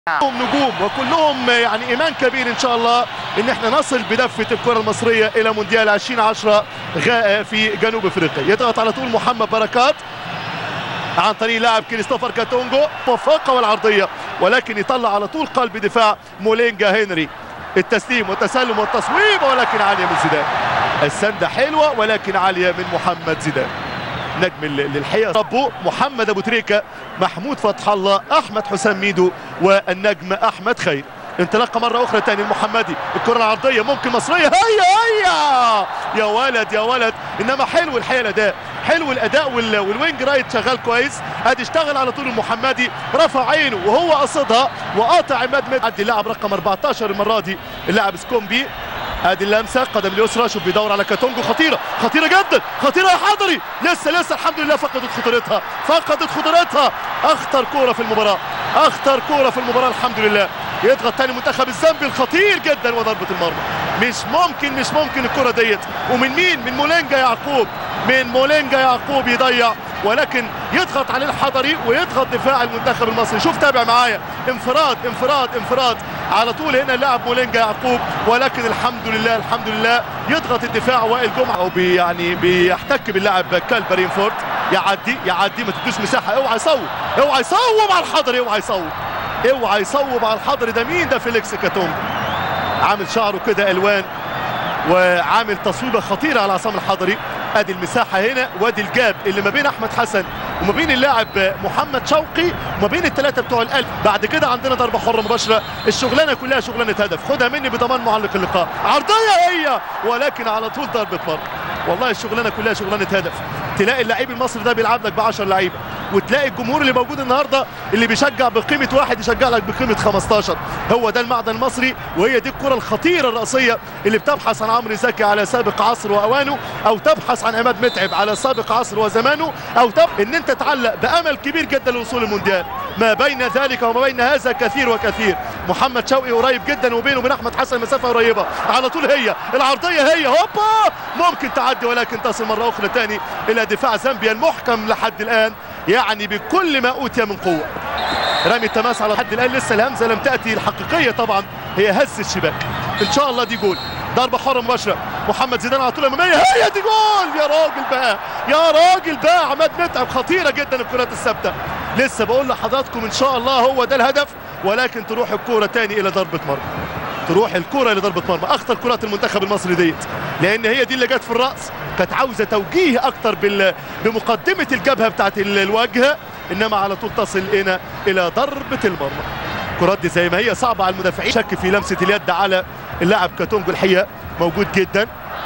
كلهم نجوم وكلهم يعني ايمان كبير ان شاء الله ان احنا نصل بدفه الكره المصريه الى مونديال 2010 غا- في جنوب افريقيا يضغط على طول محمد بركات عن طريق لاعب كريستوفر كاتونجو موفقه والعرضيه ولكن يطلع على طول قلب دفاع مولينجا هنري التسليم والتسلم والتصويب ولكن عاليه من زيدان السنده حلوه ولكن عاليه من محمد زيدان نجم ال- للحقيقه ربه محمد ابو تريكه محمود فتح الله احمد حسام ميدو والنجم احمد خير انطلاقه مره اخرى تاني المحمدي الكره العرضيه ممكن مصريه هيا هيا يا ولد يا ولد انما حلو الحقيقه الاداء حلو الاداء وال- والوينج رايت شغال كويس ادي اشتغل على طول المحمدي رفع عينه وهو قصدها وقاطع عماد مد عدي اللاعب رقم 14 المره دي اللاعب سكومبي ادي اللمسه قدم اليسرى شوف بيدور على كاتونجو خطيره خطيره جدا خطيره يا حضري لسه لسه الحمد لله فقدت خطورتها فقدت خطورتها اخطر كوره في المباراه اخطر كوره في المباراه الحمد لله يضغط تاني منتخب الزامبي الخطير جدا وضربه المرمى مش ممكن مش ممكن الكره ديت ومن مين من مولينجا يعقوب من مولينجا يعقوب يضيع ولكن يضغط عليه الحضري ويضغط دفاع المنتخب المصري شوف تابع معايا انفراد انفراد انفراد على طول هنا لاعب مولينجا يعقوب ولكن الحمد لله الحمد لله يضغط الدفاع وائل جمعه او بي يعني بيحتك باللاعب كالبرين فورت يعدي يعدي ما تدوش مساحه اوعى يصوب اوعى يصوب على الحضري اوعى يصوب اوعى يصوب على الحضري ده مين ده فيليكس كاتونج عامل شعره كده الوان وعامل تصويبه خطيره على عصام الحضري ادي المساحه هنا وادي الجاب اللي ما بين احمد حسن وما بين اللاعب محمد شوقي وما بين الثلاثه بتوع القلب بعد كده عندنا ضربه حره مباشره الشغلانه كلها شغلانه هدف خدها مني بضمان معلق اللقاء عرضيه هي ولكن على طول ضربه مرمى والله الشغلانه كلها شغلانه هدف تلاقي اللعيب المصري ده بيلعب لك ب 10 لعيبه وتلاقي الجمهور اللي موجود النهارده اللي بيشجع بقيمه واحد يشجع لك بقيمه 15 هو ده المعدن المصري وهي دي الكره الخطيره الرئيسيه اللي بتبحث عن عمرو زكي على سابق عصر واوانه او تبحث عن عماد متعب على سابق عصر وزمانه او تب... ان انت تعلق بامل كبير جدا للوصول المونديال ما بين ذلك وما بين هذا كثير وكثير محمد شوقي قريب جدا وبينه وبين احمد حسن مسافه قريبه على طول هي العرضيه هي هوبا ممكن تعدي ولكن تصل مره اخرى تاني الى دفاع زامبيا المحكم لحد الان يعني بكل ما اوتي من قوه رامي التماس على حد الان لسه الهمزه لم تاتي الحقيقيه طبعا هي هز الشباك ان شاء الله دي جول ضربه حره مباشره محمد زيدان على طول اماميه هي دي جول يا راجل بقى يا راجل بقى عماد متعب خطيره جدا الكرات الثابته لسه بقول لحضراتكم ان شاء الله هو ده الهدف ولكن تروح الكوره تاني الى ضربه مرمى تروح الكرة لضربة مرمى أخطر كرات المنتخب المصري ديت لأن هي دي اللي جت في الرأس كانت عاوزة توجيه أكتر بال... بمقدمة الجبهة بتاعت ال- الوجه إنما على طول تصل هنا إلى ضربة المرمى الكرات دي زي ما هي صعبة على المدافعين شك في لمسة اليد على اللاعب كاتونجو الحقيقة موجود جدا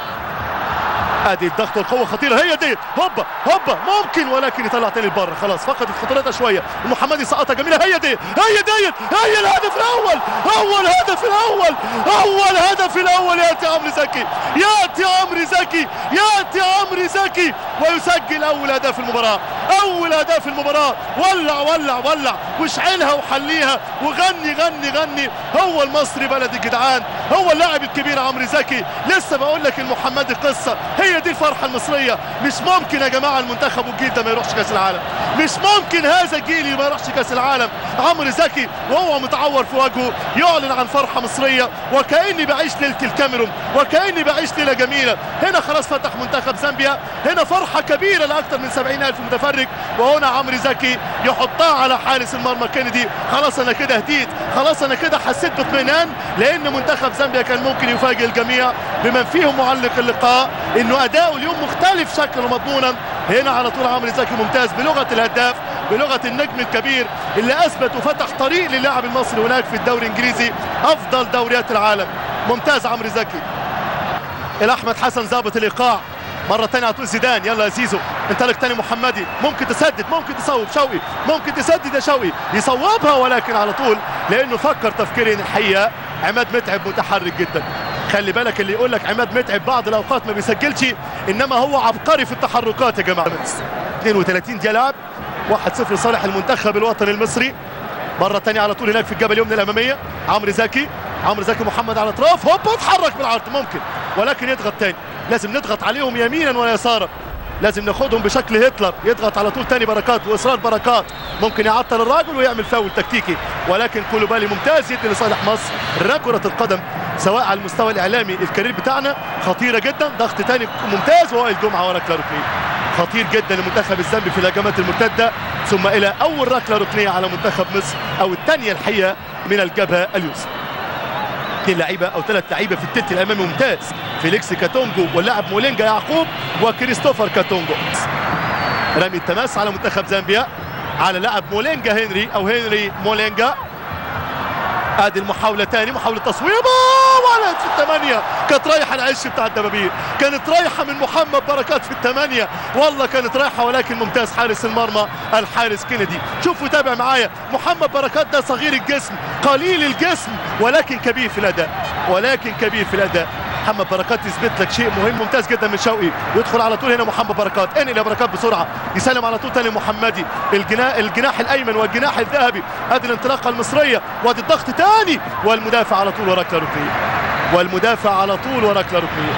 ادي الضغط والقوه خطيره هي دي هوبا هوبا ممكن ولكن يطلع تاني لبره خلاص فقدت خطورتها شويه المحمدي سقطها جميله هي دي هي ديت هي الهدف الاول اول هدف الاول اول هدف الاول ياتي عمرو زكي ياتي عمرو زكي ياتي عمرو زكي ويسجل اول هدف المباراه اول هدف المباراه ولع ولع ولع واشعلها وحليها وغني غني غني هو المصري بلد الجدعان هو اللاعب الكبير عمرو زكي لسه بقول لك المحمدي قصه هي دي الفرحه المصريه مش ممكن يا جماعه المنتخب والجيل ده ما يروحش كاس العالم مش ممكن هذا الجيل ما يروحش كاس العالم عمرو زكي وهو متعور في وجهه يعلن عن فرحه مصريه وكاني بعيش ليله الكاميرون وكاني بعيش ليله جميله هنا خلاص فتح منتخب زامبيا هنا فرحه كبيره لاكثر من 70 الف متفرج وهنا عمرو زكي يحطها على حارس المرمى كينيدي خلاص انا كده هديت خلاص انا كده حسيت باطمئنان لان منتخب زامبيا كان ممكن يفاجئ الجميع بمن فيهم معلق اللقاء انه اداؤه اليوم مختلف شكلا ومضمونا هنا على طول عمرو زكي ممتاز بلغه الهداف بلغه النجم الكبير اللي اثبت وفتح طريق للاعب المصري هناك في الدوري الانجليزي افضل دوريات العالم ممتاز عمرو زكي الاحمد حسن ظابط الايقاع مرة تانية على طول زيدان يلا يا زيزو انطلق تاني محمدي ممكن تسدد ممكن تصوب شوقي ممكن تسدد يا شوقي يصوبها ولكن على طول لانه فكر تفكيرين الحقيقة عماد متعب متحرك جدا خلي بالك اللي يقول لك عماد متعب بعض الاوقات ما بيسجلش انما هو عبقري في التحركات يا جماعه 32 دقيقه لعب 1-0 لصالح المنتخب الوطني المصري مره ثانيه على طول هناك في الجبل اليمنى الاماميه عمرو زكي عمرو زكي محمد على الاطراف هوبا اتحرك بالعرض ممكن ولكن يضغط تاني لازم نضغط عليهم يمينا ويسارا لازم ناخدهم بشكل هتلر يضغط على طول تاني بركات واصرار بركات ممكن يعطل الراجل ويعمل فاول تكتيكي ولكن كولوبالي ممتاز يدي لصالح مصر كرة القدم سواء على المستوى الاعلامي الكارير بتاعنا خطيره جدا ضغط تاني ممتاز وائل جمعه وركله ركنيه خطير جدا لمنتخب الزامبي في الهجمات المرتده ثم الى اول ركله ركنيه على منتخب مصر او الثانيه الحقيقه من الجبهه اليسرى اثنين لعيبه او ثلاث لعيبه في التلت الامامي ممتاز فيليكس كاتونجو واللاعب مولينجا يعقوب وكريستوفر كاتونجو رمي التماس على منتخب زامبيا على لاعب مولينجا هنري او هنري مولينجا ادي المحاولة تاني محاولة تصويبة ولد في الثمانية كانت رايحة العش بتاع الدبابير كانت رايحة من محمد بركات في الثمانية والله كانت رايحة ولكن ممتاز حارس المرمى الحارس كندي شوفوا تابع معايا محمد بركات ده صغير الجسم قليل الجسم ولكن كبير في الأداء ولكن كبير في الأداء محمد بركات يثبت لك شيء مهم ممتاز جدا من شوقي يدخل على طول هنا محمد بركات انقل يا بركات بسرعه يسلم على طول تاني محمدي الجناح الجناح الايمن والجناح الذهبي ادي الانطلاقه المصريه وادي الضغط تاني والمدافع على طول وركله ركنيه والمدافع على طول وركله ركنيه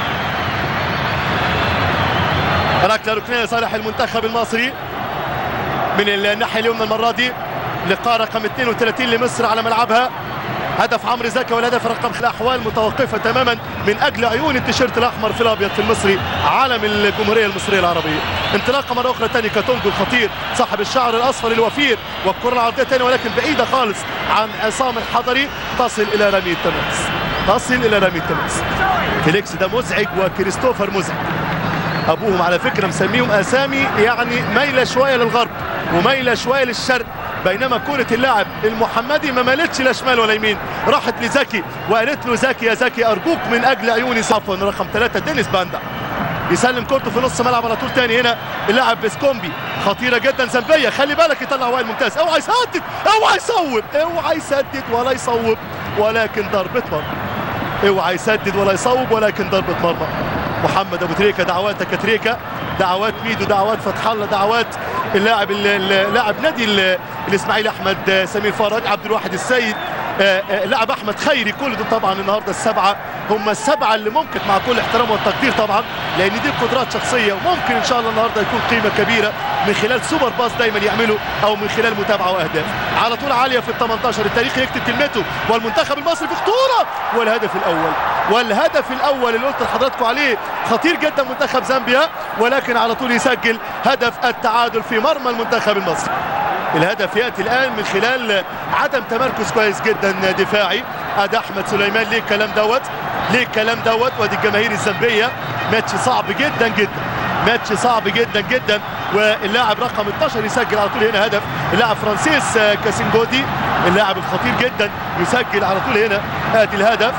ركله ركنيه لصالح المنتخب المصري من الناحيه اليمنى المره دي لقاء رقم 32 لمصر على ملعبها هدف عمرو زكي والهدف رقم الاحوال متوقفه تماما من اجل عيون التيشيرت الاحمر في الابيض في المصري علم الجمهوريه المصريه العربيه انطلاقه مره اخرى ثاني كاتونجو الخطير صاحب الشعر الاصفر الوفير والكره العرضيه ثاني ولكن بعيده خالص عن عصام الحضري تصل الى رمي التماس تصل الى رمي التماس فيليكس ده مزعج وكريستوفر مزعج ابوهم على فكره مسميهم اسامي يعني مايله شويه للغرب ومايله شويه للشرق بينما كرة اللاعب المحمدي ما مالتش لا شمال ولا يمين راحت لزكي وقالت له زكي يا زكي ارجوك من اجل عيوني عفوا رقم ثلاثة دينيس باندا يسلم كورته في نص ملعب على طول تاني هنا اللاعب بسكومبي خطيرة جدا زنبية خلي بالك يطلع وائل ممتاز اوعى يسدد اوعى يصوب اوعى يسدد ولا يصوب ولكن ضربة مرمى اوعى يسدد ولا يصوب ولكن ضربة مرمى محمد ابو تريكه دعواتك يا تريكه دعوات ميدو دعوات فتح الله دعوات اللاعب اللاعب نادي الاسماعيلي احمد سمير فرج عبد الواحد السيد لاعب احمد خيري كل دول طبعا النهارده السبعه هم السبعه اللي ممكن مع كل احترام والتقدير طبعا لان دي قدرات شخصيه وممكن ان شاء الله النهارده يكون قيمه كبيره من خلال سوبر باس دايما يعمله او من خلال متابعه واهداف على طول عاليه في ال 18 التاريخ يكتب كلمته والمنتخب المصري في خطوره والهدف الاول والهدف الاول اللي قلت لحضراتكم عليه خطير جدا منتخب زامبيا ولكن على طول يسجل هدف التعادل في مرمى المنتخب المصري الهدف ياتي الان من خلال عدم تمركز كويس جدا دفاعي ادي احمد سليمان ليه الكلام دوت ليه الكلام دوت وادي الجماهير الزامبيه ماتش صعب جدا جدا ماتش صعب جدا جدا واللاعب رقم 12 يسجل على طول هنا هدف اللاعب فرانسيس كاسينجودي اللاعب الخطير جدا يسجل على طول هنا ادي الهدف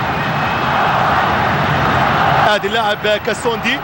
ادي اللاعب كاسوندي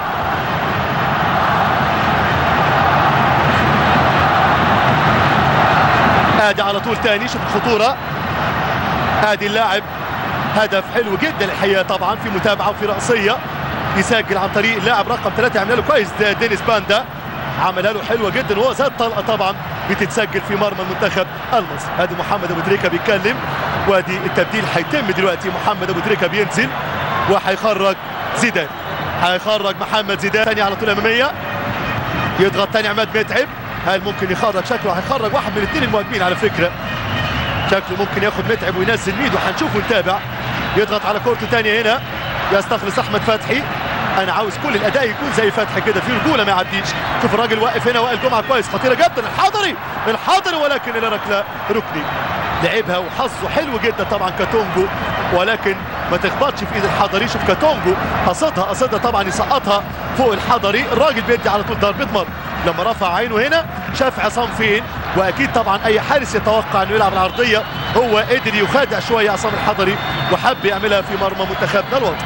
ادي على طول تاني شوف الخطوره ادي اللاعب هدف حلو جدا الحقيقه طبعا في متابعه وفي راسيه يسجل عن طريق اللاعب رقم ثلاثه عمل له كويس دينيس باندا عملها له حلوه جدا وهو زاد طلقه طبعا بتتسجل في مرمى المنتخب المصري ادي محمد ابو تريكه بيتكلم وادي التبديل هيتم دلوقتي محمد ابو تريكه بينزل وهيخرج زيدان هيخرج محمد زيدان ثاني على طول اماميه يضغط ثاني عماد متعب هل ممكن يخرج شكله هيخرج واحد من الاثنين المهاجمين على فكره شكله ممكن ياخد متعب وينزل ميدو هنشوف ونتابع يضغط على كورته ثانيه هنا يستخلص احمد فتحي انا عاوز كل الاداء يكون زي فتحي كده في رجوله ما يعديش شوف الراجل واقف هنا وائل جمعه كويس خطيره جدا الحضري الحضري ولكن الى ركله ركني لعبها وحظه حلو جدا طبعا كاتونجو ولكن ما تخبطش في ايد الحضري شوف كاتونجو قصدها قصدها طبعا يسقطها فوق الحضري الراجل بيدي على طول ضربه مرمى لما رفع عينه هنا شاف عصام فين واكيد طبعا اي حارس يتوقع انه يلعب العرضيه هو قدر يخادع شويه عصام الحضري وحب يعملها في مرمى منتخبنا الوطني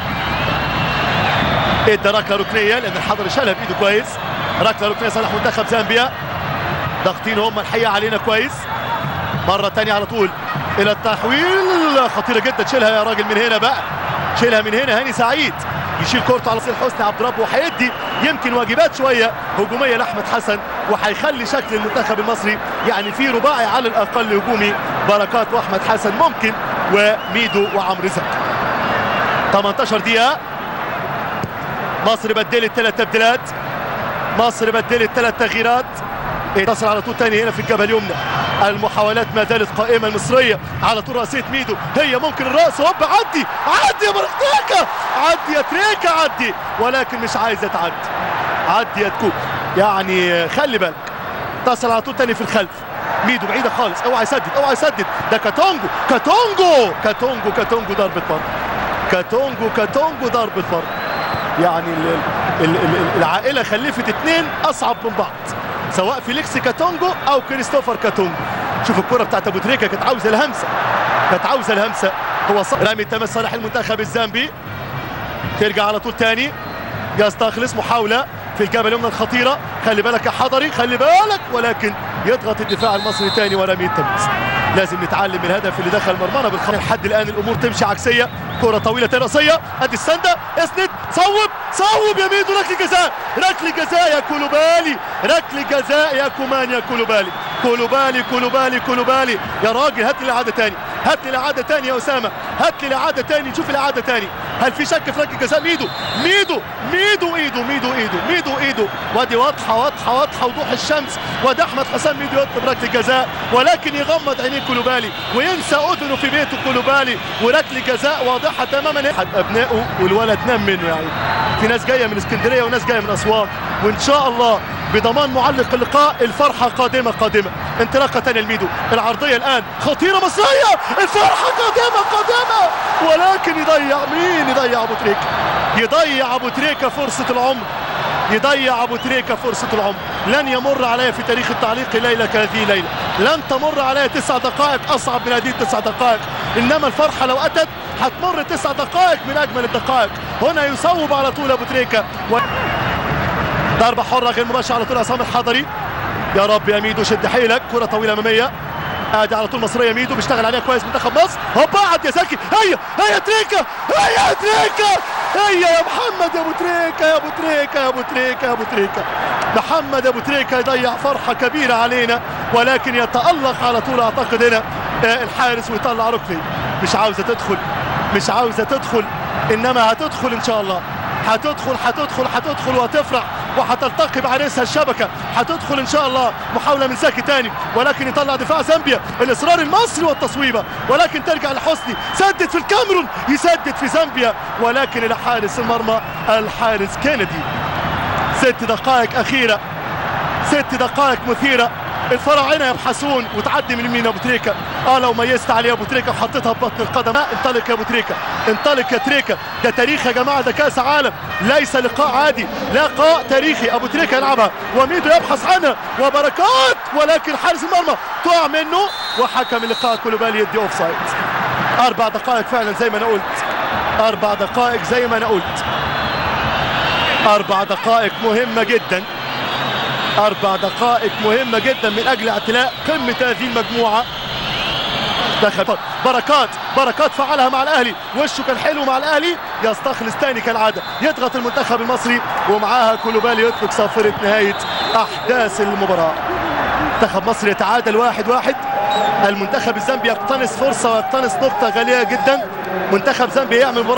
ادى ركله ركنيه لان الحضري شالها بايده كويس ركله ركنيه صالح منتخب زامبيا ضاغطين هم الحقيقه علينا كويس مره ثانيه على طول الى التحويل خطيره جدا شيلها يا راجل من هنا بقى شيلها من هنا هاني سعيد يشيل كورته على صير حسني عبد ربه وهيدي يمكن واجبات شويه هجوميه لاحمد حسن وهيخلي شكل المنتخب المصري يعني في رباعي على الاقل هجومي بركات واحمد حسن ممكن وميدو وعمرو زكي 18 دقيقه مصر بدلت ثلاث تبديلات مصر بدلت ثلاث تغييرات اتصل على طول تاني هنا في الجبهه اليمنى المحاولات ما زالت قائمه المصريه على طول راسيه ميدو هي ممكن الراس هوب عدي عدي يا تريكا عدي يا تريكا عدي ولكن مش عايزه تعدي عدي يا تكوب يعني خلي بالك اتصل على طول تاني في الخلف ميدو بعيده خالص اوعى يسدد اوعى يسدد ده كاتونجو كاتونجو كاتونجو كاتونجو ضربه مرمى كاتونجو كاتونجو ضربه مرمى يعني ال ال ال العائله خلفت اثنين اصعب من بعض سواء فيليكس كاتونجو او كريستوفر كاتونجو شوف الكره بتاعت ابو تريكه كانت عاوزه الهمسه كانت عاوزه الهمسه هو صح رامي التماس صالح المنتخب الزامبي ترجع على طول تاني يستخلص محاوله في الجبهه اليمنى الخطيره خلي بالك يا حضري خلي بالك ولكن يضغط الدفاع المصري تاني ورمي التماس لازم نتعلم من الهدف اللي دخل مرمانا بالخط لحد الان الامور تمشي عكسيه كره طويله راسيه ادي السنده اسند صوب صوب يا ميدو ركله جزاء ركله جزاء يا كولوبالي ركله جزاء يا كومان يا كولوبالي كولوبالي كولوبالي كولوبالي يا راجل هات لي الاعاده تاني هات لي الاعاده تاني يا اسامه هات لي الاعاده تاني شوف الاعاده تاني هل في شك في ركله جزاء ميدو ميدو ميدو ايدو ميدو ايدو ميدو ايدو وادي واضحه واضحه واضحه وضوح الشمس وادي احمد حسام ميدو يطلب ركله جزاء ولكن يغمض عينيه كولوبالي وينسى اذنه في بيته كولوبالي وركله جزاء واضحه تماما احد ابنائه والولد نام منه يعني في ناس جايه من اسكندريه وناس جايه من اسوان وان شاء الله بضمان معلق اللقاء الفرحه قادمه قادمه انطلاقه ثانيه لميدو العرضيه الان خطيره مصريه الفرحه قادمه قادمه ولكن يضيع مين يضيع ابو تريكه يضيع ابو تريكه فرصه العمر يضيع ابو تريكه فرصه العمر لن يمر علي في تاريخ التعليق ليله كهذه ليله لن تمر علي تسع دقائق اصعب من هذه التسع دقائق انما الفرحه لو اتت هتمر تسع دقائق من اجمل الدقائق هنا يصوب على طول ابو تريكه و... ضربه حره غير مباشره على طول عصام الحضري يا رب يا ميدو شد حيلك كره طويله اماميه ادي على طول مصريه ميدو بيشتغل عليها كويس منتخب مصر هوبا عد يا زكي هيا هيا تريكا هيا تريكا هيا يا محمد يا ابو تريكا يا ابو تريكا يا ابو تريكا يا ابو تريكا محمد ابو تريكا يضيع فرحه كبيره علينا ولكن يتالق على طول اعتقد هنا الحارس ويطلع ركني مش عاوزه تدخل مش عاوزه تدخل انما هتدخل ان شاء الله هتدخل هتدخل هتدخل وهتفرح وهتلتقي بعريسها الشبكه هتدخل ان شاء الله محاوله من ساكي تاني ولكن يطلع دفاع زامبيا الاصرار المصري والتصويبه ولكن ترجع لحسني سدد في الكاميرون يسدد في زامبيا ولكن الى حارس المرمى الحارس كينيدي ست دقائق اخيره ست دقائق مثيره الفراعنه يبحثون وتعدي من يمين ابو تريكه اه لو ميزت عليه ابو تريكه وحطيتها ببطن القدم لا انطلق يا ابو تريكه انطلق يا تريكه ده تاريخ يا جماعه ده كاس عالم ليس لقاء عادي لقاء تاريخي ابو تريكه يلعبها وميدو يبحث عنها وبركات ولكن حارس المرمى تقع منه وحكم اللقاء كولوبالي يدي اوف سايد اربع دقائق فعلا زي ما انا قلت اربع دقائق زي ما انا قلت اربع دقائق مهمه جدا أربع دقائق مهمة جدا من أجل اعتلاء قمة هذه المجموعة دخل بركات بركات فعلها مع الأهلي وشه كان حلو مع الأهلي يستخلص تاني كالعادة يضغط المنتخب المصري ومعاها كولوبالي يطلق صافرة نهاية أحداث المباراة منتخب مصر يتعادل واحد واحد المنتخب الزامبي يقتنص فرصة ويقتنص نقطة غالية جدا منتخب زامبيا يعمل